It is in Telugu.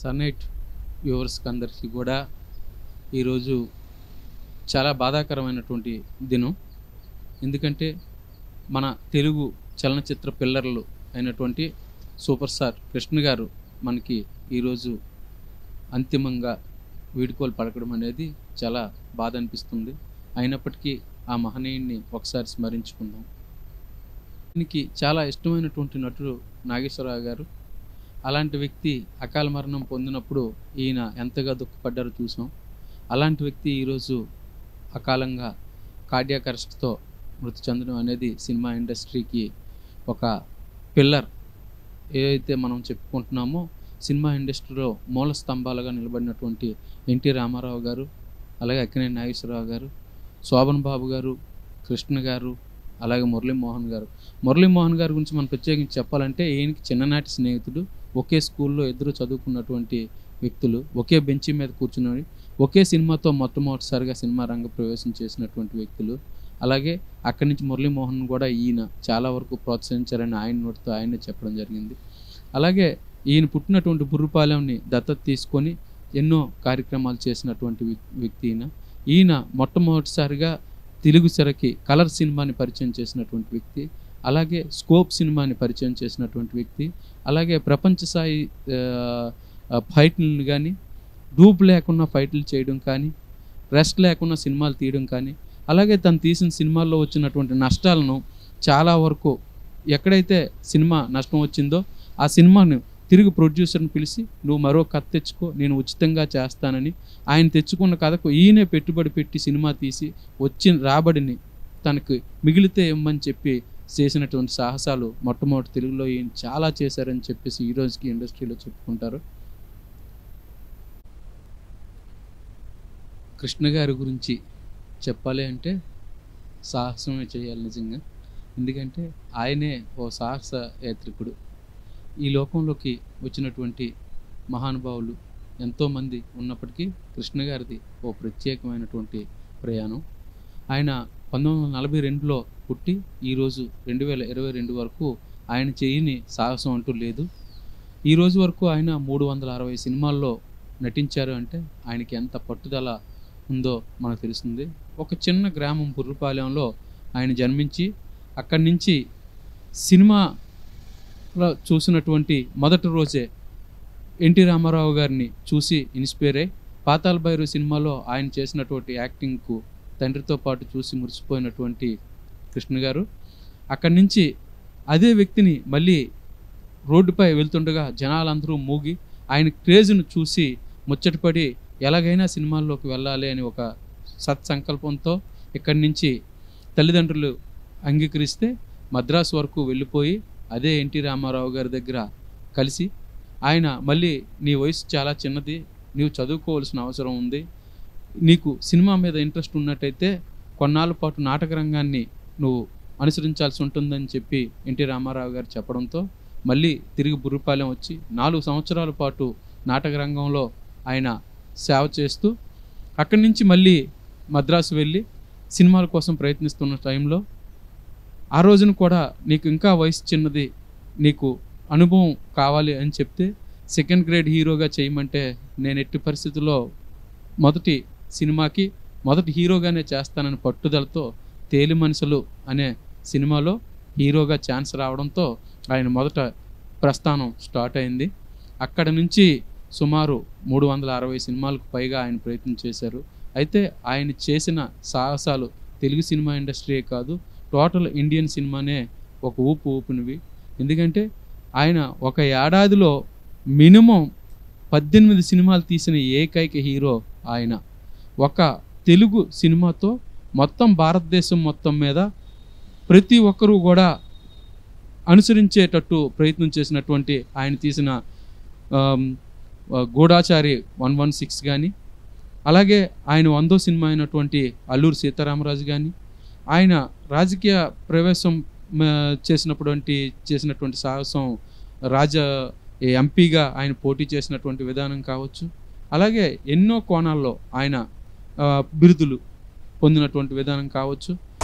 సన్నైట్ వ్యూవర్స్కి అందరికీ కూడా ఈరోజు చాలా బాధాకరమైనటువంటి దినం ఎందుకంటే మన తెలుగు చలనచిత్ర పిల్లర్లు అయినటువంటి సూపర్ స్టార్ కృష్ణ గారు మనకి ఈరోజు అంతిమంగా వీడుకోలు పలకడం అనేది చాలా బాధ అనిపిస్తుంది అయినప్పటికీ ఆ మహనీయుడిని ఒకసారి స్మరించుకుందాం దీనికి చాలా ఇష్టమైనటువంటి నటుడు నాగేశ్వరరావు గారు అలాంటి వ్యక్తి అకాల మరణం పొందినప్పుడు ఈయన ఎంతగా దుఃఖపడ్డారో చూసాం అలాంటి వ్యక్తి ఈరోజు అకాలంగా కార్డియాక్ అరెస్ట్తో మృతి చెందడం అనేది సినిమా ఇండస్ట్రీకి ఒక పిల్లర్ ఏదైతే మనం చెప్పుకుంటున్నామో సినిమా ఇండస్ట్రీలో మూల స్తంభాలుగా నిలబడినటువంటి ఎన్టీ రామారావు గారు అలాగే అక్కినేని నాగేశ్వరరావు గారు శోభన్ బాబు గారు కృష్ణ గారు అలాగే మురళీమోహన్ గారు మురళీమోహన్ గారి గురించి మనం ప్రత్యేకించి చెప్పాలంటే ఈయనకి చిన్ననాటి స్నేహితుడు ఒకే స్కూల్లో ఇద్దరు చదువుకున్నటువంటి వ్యక్తులు ఒకే బెంచి మీద కూర్చుని ఒకే సినిమాతో మొట్టమొదటిసారిగా సినిమా రంగ ప్రవేశం చేసినటువంటి వ్యక్తులు అలాగే అక్కడి నుంచి మురళీమోహన్ కూడా ఈయన చాలా వరకు ప్రోత్సహించారని ఆయన నోటితో ఆయనే చెప్పడం జరిగింది అలాగే ఈయన పుట్టినటువంటి బుర్రుపాలెంని దత్తత తీసుకొని ఎన్నో కార్యక్రమాలు చేసినటువంటి వ్యక్- వ్యక్తి ఈయన ఈయన మొట్టమొదటిసారిగా తెలుగు సెరకి కలర్ సినిమాని పరిచయం చేసినటువంటి వ్యక్తి అలాగే స్కోప్ సినిమాని పరిచయం చేసినటువంటి వ్యక్తి అలాగే ప్రపంచ స్థాయి ఆ, ఆ, ఫైట్లను కానీ డూప్ లేకుండా ఫైట్లు చేయడం కానీ రెస్ట్ లేకుండా సినిమాలు తీయడం కానీ అలాగే తను తీసిన సినిమాల్లో వచ్చినటువంటి నష్టాలను చాలా వరకు ఎక్కడైతే సినిమా నష్టం వచ్చిందో ఆ సినిమాను తిరిగి ప్రొడ్యూసర్ని పిలిచి నువ్వు మరో కథ తెచ్చుకో నేను ఉచితంగా చేస్తానని ఆయన తెచ్చుకున్న కథకు ఈయనే పెట్టుబడి పెట్టి సినిమా తీసి వచ్చిన రాబడిని తనకు మిగిలితే ఇమ్మని చెప్పి చేసినటువంటి సాహసాలు మొట్టమొదటి తెలుగులో ఈయన చాలా చేశారని చెప్పేసి ఈ రోజుకి ఇండస్ట్రీలో చెప్పుకుంటారు కృష్ణ గారి గురించి చెప్పాలి అంటే సాహసమే చేయాలి నిజంగా ఎందుకంటే ఆయనే ఓ సాహస యాత్రికుడు ఈ లోకంలోకి వచ్చినటువంటి మహానుభావులు ఎంతోమంది ఉన్నప్పటికీ కృష్ణ గారిది ఓ ప్రత్యేకమైనటువంటి ప్రయాణం ఆయన పంతొమ్మిది వందల నలభై రెండులో పుట్టి ఈరోజు రెండు వేల ఇరవై రెండు వరకు ఆయన చేయని సాహసం అంటూ లేదు ఈ రోజు వరకు ఆయన మూడు వందల అరవై సినిమాల్లో నటించారు అంటే ఆయనకి ఎంత పట్టుదల ఉందో మనకు తెలుస్తుంది ఒక చిన్న గ్రామం బుర్రుపాలెంలో ఆయన జన్మించి అక్కడి నుంచి సినిమాలో చూసినటువంటి మొదటి రోజే ఎన్టీ రామారావు గారిని చూసి ఇన్స్పైర్ అయ్యి పాతాల్ భైరు సినిమాలో ఆయన చేసినటువంటి యాక్టింగ్కు తండ్రితో పాటు చూసి మురిసిపోయినటువంటి కృష్ణ గారు అక్కడి నుంచి అదే వ్యక్తిని మళ్ళీ రోడ్డుపై వెళ్తుండగా జనాలందరూ మూగి ఆయన క్రేజ్ను చూసి ముచ్చటపడి ఎలాగైనా సినిమాల్లోకి వెళ్ళాలి అని ఒక సత్సంకల్పంతో ఇక్కడి నుంచి తల్లిదండ్రులు అంగీకరిస్తే మద్రాసు వరకు వెళ్ళిపోయి అదే ఎన్టీ రామారావు గారి దగ్గర కలిసి ఆయన మళ్ళీ నీ వయసు చాలా చిన్నది నీవు చదువుకోవాల్సిన అవసరం ఉంది నీకు సినిమా మీద ఇంట్రెస్ట్ ఉన్నట్టయితే కొన్నాళ్ళ పాటు నాటక రంగాన్ని నువ్వు అనుసరించాల్సి ఉంటుందని చెప్పి ఎన్టీ రామారావు గారు చెప్పడంతో మళ్ళీ తిరిగి బుర్రుపాలెం వచ్చి నాలుగు సంవత్సరాల పాటు నాటక రంగంలో ఆయన సేవ చేస్తూ అక్కడి నుంచి మళ్ళీ మద్రాసు వెళ్ళి సినిమాల కోసం ప్రయత్నిస్తున్న టైంలో ఆ రోజున కూడా నీకు ఇంకా వయసు చిన్నది నీకు అనుభవం కావాలి అని చెప్తే సెకండ్ గ్రేడ్ హీరోగా చేయమంటే నేను ఎట్టి పరిస్థితుల్లో మొదటి సినిమాకి మొదటి హీరోగానే చేస్తానని పట్టుదలతో తేలి మనుషులు అనే సినిమాలో హీరోగా ఛాన్స్ రావడంతో ఆయన మొదట ప్రస్థానం స్టార్ట్ అయింది అక్కడ నుంచి సుమారు మూడు వందల అరవై సినిమాలకు పైగా ఆయన ప్రయత్నం చేశారు అయితే ఆయన చేసిన సాహసాలు తెలుగు సినిమా ఇండస్ట్రీయే కాదు టోటల్ ఇండియన్ సినిమానే ఒక ఊపు ఊపినవి ఎందుకంటే ఆయన ఒక ఏడాదిలో మినిమం పద్దెనిమిది సినిమాలు తీసిన ఏకైక హీరో ఆయన ఒక తెలుగు సినిమాతో మొత్తం భారతదేశం మొత్తం మీద ప్రతి ఒక్కరూ కూడా అనుసరించేటట్టు ప్రయత్నం చేసినటువంటి ఆయన తీసిన ఆమ్, ఆ, గూఢాచారి వన్ వన్ సిక్స్ కానీ అలాగే ఆయన వందో సినిమా అయినటువంటి అల్లూరు సీతారామరాజు కానీ ఆయన రాజకీయ ప్రవేశం మ, చేసినటువంటి చేసినటువంటి సాహసం రాజ ఎంపీగా ఆయన పోటీ చేసినటువంటి విధానం కావచ్చు అలాగే ఎన్నో కోణాల్లో ఆయన ఆ, బిరుదులు పొందినటువంటి విధానం కావచ్చు